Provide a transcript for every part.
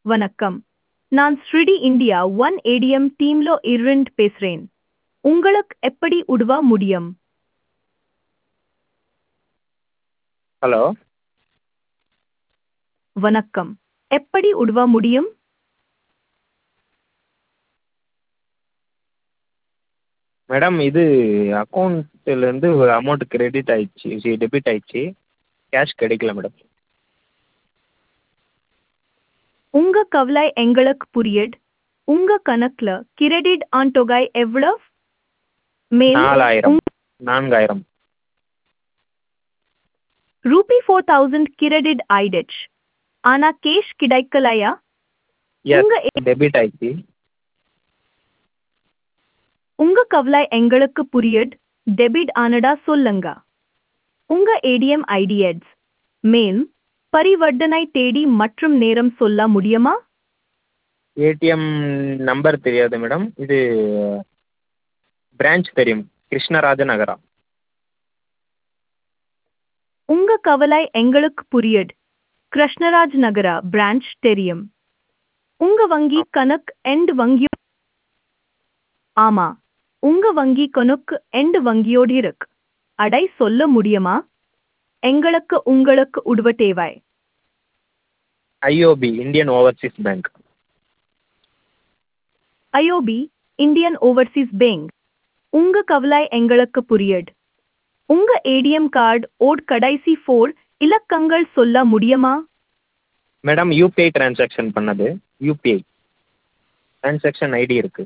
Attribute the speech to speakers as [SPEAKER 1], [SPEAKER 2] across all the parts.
[SPEAKER 1] வணக்கம் நான் ஸ்ருடி இந்தியா ஒன் ஏடிஎம் டீம்ல இருந்து பேசுறேன் உங்களுக்கு எப்படி உதவ முடியும்
[SPEAKER 2] ஹலோ
[SPEAKER 1] வணக்கம் எப்படி உதவ முடியும்
[SPEAKER 2] மேடம் இது அக்கௌண்ட்டிலேருந்து ஒரு அமௌண்ட் கிரெடிட் ஆயிடுச்சு சி டெபிட் ஆயிடுச்சு கேஷ் கிடைக்கல மேடம்
[SPEAKER 1] உங்க கவலை எங்களுக்கு புரியுது உங்க கணக்குல கிரெடிட் ஆன் தொகை எவ்வளவு மேலும்
[SPEAKER 2] நாலாயிரம் நான்காயிரம்
[SPEAKER 1] ரூபி ஃபோர் தௌசண்ட் கிரெடிட் ஆயிடுச்சு ஆனா கேஷ் கிடைக்கலையா
[SPEAKER 2] எஸ்
[SPEAKER 1] உங்க
[SPEAKER 2] டெபிட் ஆயிடுச்சு
[SPEAKER 1] உங்க கவலை எங்களுக்கு புரியுது டெபிட் ஆனடா சொல்லுங்க உங்க ஏடிஎம் ஐடிஎட்ஸ் மேல் பரிவர்த்தனை தேதி மற்றும் நேரம் சொல்ல முடியுமா
[SPEAKER 2] ஏடிஎம் நம்பர் தெரியாது மேடம் இது பிரான்ச் தெரியும் கிருஷ்ணராஜ நகரா
[SPEAKER 1] உங்க கவலை எங்களுக்கு புரியுது கிருஷ்ணராஜ் நகரா பிரான்ச் தெரியும் உங்க வங்கி கணக்கு எண்ட் வங்கியோ ஆமா உங்க வங்கி கணக்கு எண்ட் வங்கியோடு இருக்கு அடை சொல்ல முடியுமா எங்களுக்கு உங்களுக்கு உதவ தேவை
[SPEAKER 2] IOB Indian Overseas Bank
[SPEAKER 1] IOB Indian Overseas Bank உங்க கவலை எங்களுக்கு புரியுது உங்க ஏடிஎம் கார்டு ஓட் கடைசி ஃபோர் இலக்கங்கள் சொல்ல முடியுமா
[SPEAKER 2] மேடம் யூபிஐ டிரான்சாக்ஷன் பண்ணது யூபிஐ டிரான்சாக்ஷன் ஐடி இருக்கு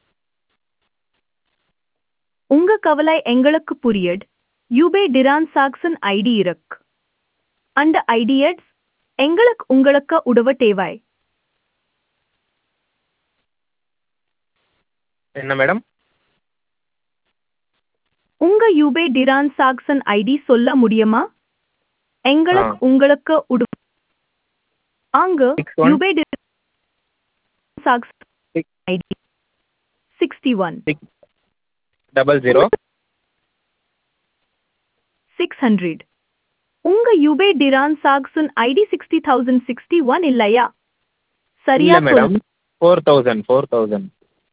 [SPEAKER 1] உங்க கவலை எங்களுக்கு புரியுது யூபே டிரான் சாக்சன் ஐடி இருக்கு அந்த ஐடியட்ஸ் எங்களுக்கு உங்களுக்கு உதவ தேவை
[SPEAKER 2] என்ன மேடம்
[SPEAKER 1] உங்க யூபே டிரான் சாக்சன் ஐடி சொல்ல முடியுமா எங்களுக்கு
[SPEAKER 2] ஆ.
[SPEAKER 1] உங்களுக்கு உதவ அங்க
[SPEAKER 2] six one
[SPEAKER 1] UPI transaction
[SPEAKER 2] Six.
[SPEAKER 1] ID sixty one
[SPEAKER 2] double zero
[SPEAKER 1] six hundred உங்க UPI transaction ID sixty thousand sixty one இல்லையா சரியா
[SPEAKER 2] இல்லை மேடம் ஃபோர் தௌசண்ட் ஃபோர் தௌசண்ட்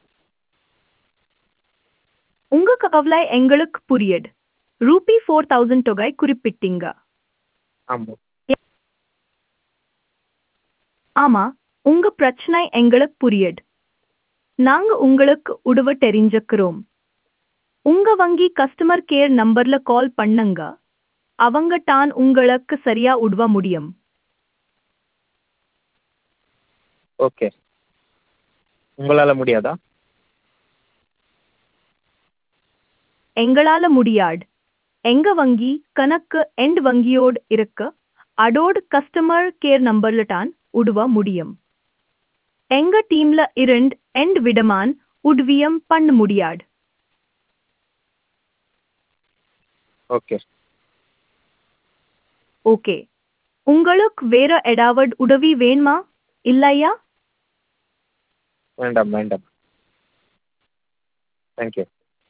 [SPEAKER 1] உங்க கவலை எங்களுக்கு புரியுது ரூபி ஃபோர் தௌசண்ட் தொகை குறிப்பிட்டீங்க
[SPEAKER 2] ஆமாம்
[SPEAKER 1] ஆமா உங்க பிரச்சனை எங்களுக்கு புரியுது நாங்க உங்களுக்கு உதவ தெரிஞ்சுக்கிறோம் உங்க வங்கி கஸ்டமர் கேர் நம்பர்ல கால் பண்ணுங்க அவங்க தான் உங்களுக்கு சரியா உதவ முடியும்
[SPEAKER 2] ஓகே உங்களால் முடியாதா
[SPEAKER 1] எங்களால முடியாது எங்க வங்கி கணக்கு எண்ட் வங்கியோடு இருக்கு அதோடு கஸ்டமர் கேர் நம்பர்ல தான் உதவ முடியும் எங்க டீம்ல இருந்து எண்ட் விடமான் உதவியம் பண்ண முடியாது
[SPEAKER 2] ஓகே
[SPEAKER 1] ஓகே உங்களுக்கு வேற ஏதாவது உதவி வேணுமா இல்லையா
[SPEAKER 2] வேண்டாம் வேண்டாம் தேங்க்யூ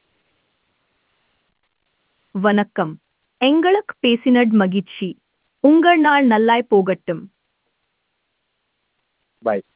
[SPEAKER 1] வணக்கம் எங்களுக்கு பேசினட் மகிழ்ச்சி உங்கள் நாள் நல்லாய் போகட்டும்
[SPEAKER 2] பாய்